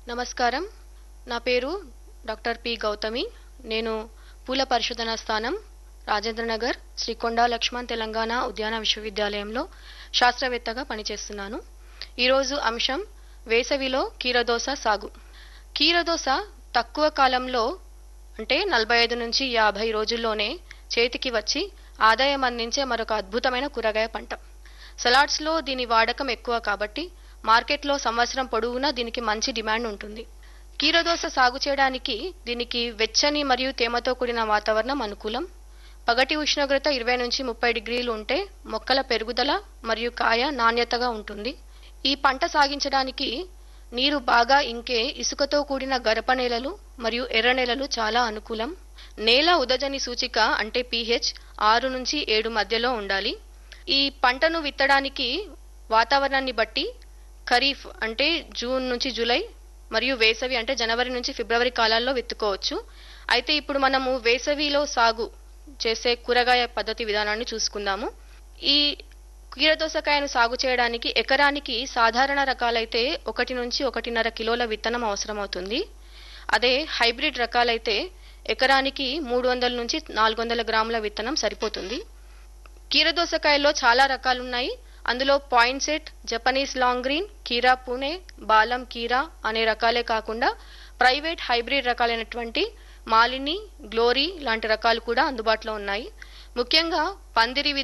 నమస్కారం నా పేరు డాక్టర్ పి గౌతమి నేను పూల పరిశోధనా స్థానం రాజేంద్రనగర్ శ్రీ కొండా లక్ష్మణ్ తెలంగాణ ఉద్యాన విశ్వవిద్యాలయంలో శాస్త్రవేత్తగా పనిచేస్తున్నాను ఈరోజు అంశం వేసవిలో కీరదోస సాగు కీరదోస తక్కువ కాలంలో అంటే నలభై ఐదు నుంచి యాభై రోజుల్లోనే చేతికి వచ్చి ఆదాయం అందించే మరొక అద్భుతమైన కూరగాయ పంట సలాడ్స్లో దీని వాడకం ఎక్కువ కాబట్టి మార్కెట్లో సంవత్సరం పొడవునా దీనికి మంచి డిమాండ్ ఉంటుంది కీరదోస సాగు చేయడానికి దీనికి వెచ్చని మరియు తేమతో కూడిన వాతావరణం అనుకూలం పగటి ఉష్ణోగ్రత ఇరవై నుంచి ముప్పై డిగ్రీలు ఉంటే మొక్కల పెరుగుదల మరియు కాయ నాణ్యతగా ఉంటుంది ఈ పంట సాగించడానికి నీరు బాగా ఇంకే ఇసుకతో కూడిన గరప నేలలు మరియు ఎర్ర నేలలు చాలా అనుకూలం నేల ఉదజని సూచిక అంటే పీహెచ్ ఆరు నుంచి ఏడు మధ్యలో ఉండాలి ఈ పంటను విత్తడానికి వాతావరణాన్ని బట్టి ఖరీఫ్ అంటే జూన్ నుంచి జూలై మరియు వేసవి అంటే జనవరి నుంచి ఫిబ్రవరి కాలాల్లో విత్తుకోవచ్చు అయితే ఇప్పుడు మనము వేసవిలో సాగు చేసే కూరగాయ పద్ధతి విధానాన్ని చూసుకుందాము ఈ కీరదోసకాయను సాగు చేయడానికి ఎకరానికి సాధారణ రకాలైతే ఒకటి నుంచి ఒకటిన్నర కిలోల విత్తనం అవసరమవుతుంది అదే హైబ్రిడ్ రకాలైతే ఎకరానికి మూడు వందల నుంచి నాలుగు వందల గ్రాముల విత్తనం సరిపోతుంది కీరదోసకాయల్లో చాలా రకాలున్నాయి అందులో Poinsett Japanese long green కీరా పూణే బాలం కీరా అనే రకాలే కాకుండా ప్రైవేట్ హైబ్రిడ్ రకాలైనటువంటి మాలిని గ్లోరీ లాంటి రకాలు కూడా అందుబాటులో ఉన్నాయి ముఖ్యంగా పందిరి